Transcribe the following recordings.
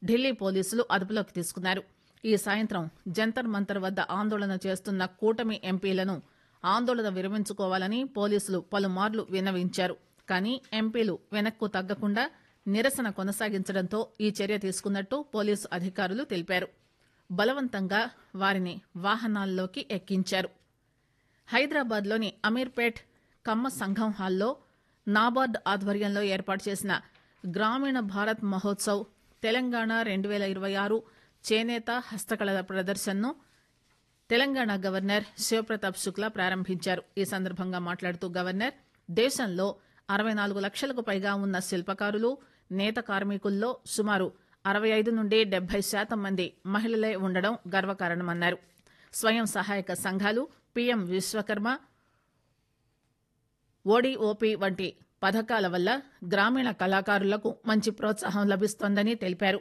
ఢిల్లీ పోలీసులు అదుపులోకి తీసుకున్నారు ఈ సాయంత్రం జంతర్ మంతర్ వద్ద ఆందోళన చేస్తున్న కూటమి ఎంపీలను ఆందోళన విరమించుకోవాలని పోలీసులు పలుమార్లు విన్నవించారు కానీ ఎంపీలు వెనక్కు తగ్గకుండా నిరసన కొనసాగించడంతో ఈ చర్య తీసుకున్నట్టు పోలీసు అధికారులు తెలిపారు బలవంతంగా వారిని వాహనాల్లోకి ఎక్కించారు హైదరాబాద్లోని అమీర్పేట్ కమ్మ సంఘం హాల్లో నాబార్డ్ ఆధ్వర్యంలో ఏర్పాటు చేసిన గ్రామీణ భారత్ మహోత్సవ్ తెలంగాణ రెండు వేల ఇరవై ఆరు చేనేత హస్తకళల ప్రదర్శనను తెలంగాణ గవర్నర్ శివప్రతాప్ శుక్లా ప్రారంభించారు ఈ సందర్భంగా మాట్లాడుతూ గవర్నర్ దేశంలో అరవై నాలుగు లక్షలకు పైగా ఉన్న శిల్పకారులు నేత కార్మికుల్లో సుమారు అరవై ఐదు నుండి డెబ్బై శాతం మంది మహిళలే ఉండడం గర్వకారణమన్నారు స్వయం సహాయక సంఘాలు పీఎం విశ్వకర్మ ఓడిఓపి వంటి పథకాల వల్ల గ్రామీణ కళాకారులకు మంచి ప్రోత్సాహం లభిస్తోందని తెలిపారు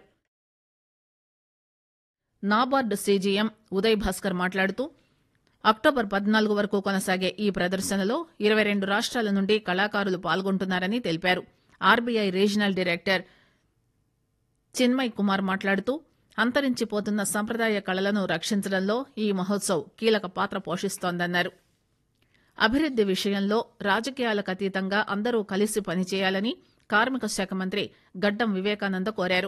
నాబార్డు సీజీఎం ఉదయ్ భాస్కర్ మాట్లాడుతూ అక్టోబర్ పద్నాలుగు వరకు కొనసాగే ఈ ప్రదర్శనలో ఇరవై రెండు రాష్ట్రాల నుండి కళాకారులు పాల్గొంటున్నారని తెలిపారు RBI regional director Chinmay Kumar మాట్లాడుతూ అంతరించిపోతున్న సంప్రదాయ కళలను రక్షించడంలో ఈ మహోత్సవ్ కీలక పాత్ర పోషిస్తోందన్నారు అభివృద్ది విషయంలో రాజకీయాలకు అతీతంగా అందరూ కలిసి పనిచేయాలని కార్మిక శాఖ మంత్రి గడ్డం వివేకానంద కోరారు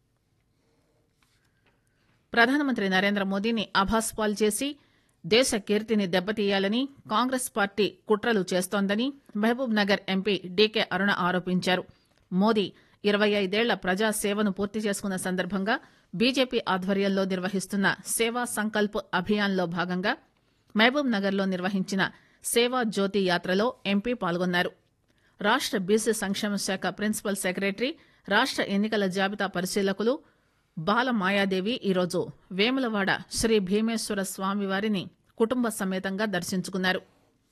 ప్రధానమంత్రి నరేంద్ర మోదీని అభాస్పాల్ చేసి దేశ కీర్తిని దెబ్బతీయాలని కాంగ్రెస్ పార్టీ కుట్రలు చేస్తోందని Mahabubnagar MP D K Aruna ఆరోపించారు మోదీ ఇరవై ఐదేళ్ల ప్రజాసేవను పూర్తి చేసుకున్న సందర్భంగా బీజేపీ ఆధ్వర్యంలో నిర్వహిస్తున్న సేవా సంకల్ప్ అభియాన్లో భాగంగా మహబూబ్ నగర్లో నిర్వహించిన సేవా జ్యోతి యాత్రలో ఎంపీ పాల్గొన్నారు రాష్ట బీసీ సంక్షేమ శాఖ ప్రిన్సిపల్ సెక్రటరీ రాష్ట ఎన్నికల జాబితా పరిశీలకులు బాల మాయాదేవి ఈరోజు వేములవాడ శ్రీ భీమేశ్వర స్వామివారిని కుటుంబ సమేతంగా దర్శించుకున్నారు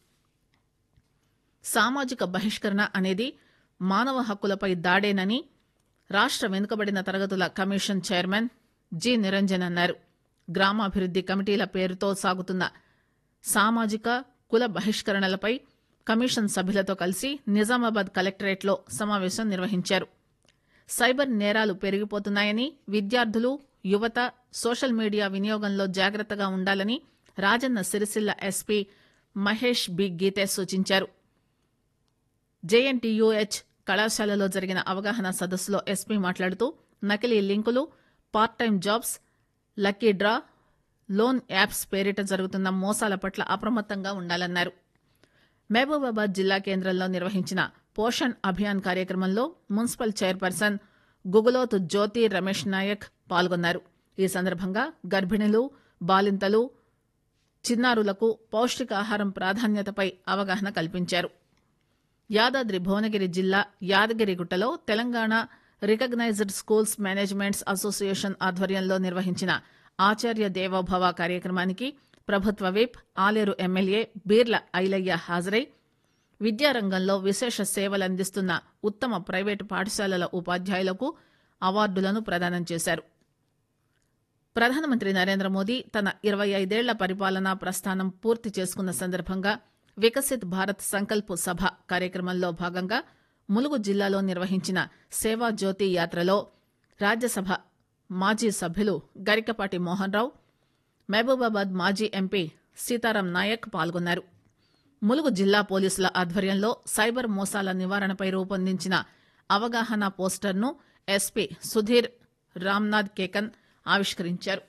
సామాజిక బహిష్కరణ అనేది మానవ హక్కులపై దాడేనని రాష్ట వెనుకబడిన తరగతుల కమిషన్ చైర్మన్ జి నిరంజన్ అన్నారు గ్రామాభివృద్ది కమిటీల పేరుతో సాగుతున్న సామాజిక కుల బహిష్కరణలపై కమిషన్ సభ్యులతో కలిసి నిజామాబాద్ కలెక్టరేట్లో సమావేశం నిర్వహించారు సైబర్ నేరాలు పెరిగిపోతున్నాయని విద్యార్థులు యువత సోషల్ మీడియా వినియోగంలో జాగ్రత్తగా ఉండాలని రాజన్న సిరిసిల్ల ఎస్పీ మహేష్ బి గీతే సూచించారు జేఎన్టీయూహెచ్ కళాశాలలో జరిగిన అవగాహన సదస్సులో ఎస్పీ మాట్లాడుతూ నకిలీ లింకులు part time jobs lucky draw loan apps పేరిట జరుగుతున్న మోసాల పట్ల అప్రమత్తంగా ఉండాలన్నారు మహబూబాబాద్ జిల్లా కేంద్రంలో నిర్వహించిన పోషణ్ అభియాన్ కార్యక్రమంలో మున్సిపల్ చైర్పర్సన్ గుగులోత్ జ్యోతి రమేష్ నాయక్ పాల్గొన్నారు ఈ సందర్భంగా గర్భిణులు బాలింతలు చిన్నారులకు పౌష్టికాహారం ప్రాధాన్యతపై అవగాహన కల్పించారు యాదాద్రి భువనగిరి జిల్లా యాదగిరిగుట్టలో Telangana recognised schools managements association ఆధ్వర్యంలో నిర్వహించిన ఆచార్య దేవోభవ కార్యక్రమానికి ప్రభుత్వ విప్ ఆలేరు ఎమ్మెల్యే బీర్ల ఐలయ్య హాజరై విద్యారంగంలో విశేష సేవలందిస్తున్న ఉత్తమ ప్రైవేటు పాఠశాలల ఉపాధ్యాయులకు అవార్డులను ప్రదానం చేశారు ప్రధానమంత్రి నరేంద్ర మోదీ తన ఇరవై ఐదేళ్ల పరిపాలనా ప్రస్థానం పూర్తి చేసుకున్న సందర్భంగా వికసిత్ భారత్ సంకల్ప్ సభ కార్యక్రమంలో భాగంగా ములుగు జిల్లాలో నిర్వహించిన సేవా జ్యోతి యాత్రలో రాజ్యసభ మాజీ సభ్యులు గరికపాటి మోహన్ రావు మహబూబాబాద్ మాజీ ఎంపీ సీతారాం నాయక్ పాల్గొన్నారు ములుగు జిల్లా పోలీసుల ఆధ్వర్యంలో సైబర్ మోసాల నివారణపై రూపొందించిన అవగాహన పోస్టర్ను ఎస్పీ సుధీర్ రామ్నాథ్ కేకన్ ఆవిష్కరించారు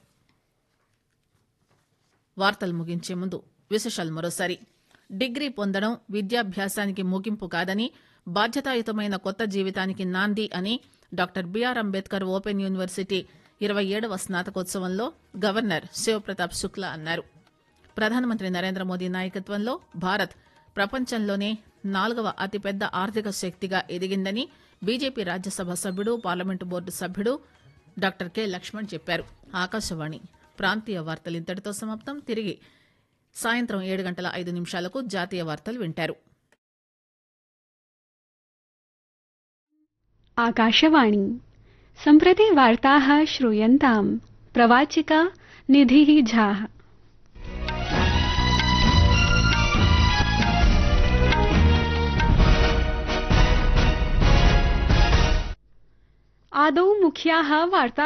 వార్తలు ముగించే ముందు విశేషాలు మరోసారి డిగ్రీ పొందడం విద్యాభ్యాసానికి ముగింపు కాదని బాధ్యతాయుతమైన కొత్త జీవితానికి నాంది అని doctor B R Ambedkar open university ఇరవై ఏడవ స్నాతకోత్సవంలో గవర్నర్ శివప్రతాప్ శుక్లా అన్నారు ప్రధానమంత్రి నరేంద్ర మోదీ నాయకత్వంలో భారత్ ప్రపంచంలోనే నాలుగవ అతిపెద్ద ఆర్థిక శక్తిగా ఎదిగిందని BJP Rajya Sabha parliament board సభ్యుడు డాక్టర్ కె లక్ష్మణ్ చెప్పారు ఆకాశవాణి ప్రాంతీయ వార్తలు ఇంతటితో సమాప్తం తిరిగి సాయంత్రం ఏడు గంటల ఐదు నిమిషాలకు జాతీయ వార్తలు వింటారు आकाशवाणी सम्प्रति वार्ताः श्रूयन्ताम् प्रवाचिका निधिः झाः आदौ मुख्याः वार्ता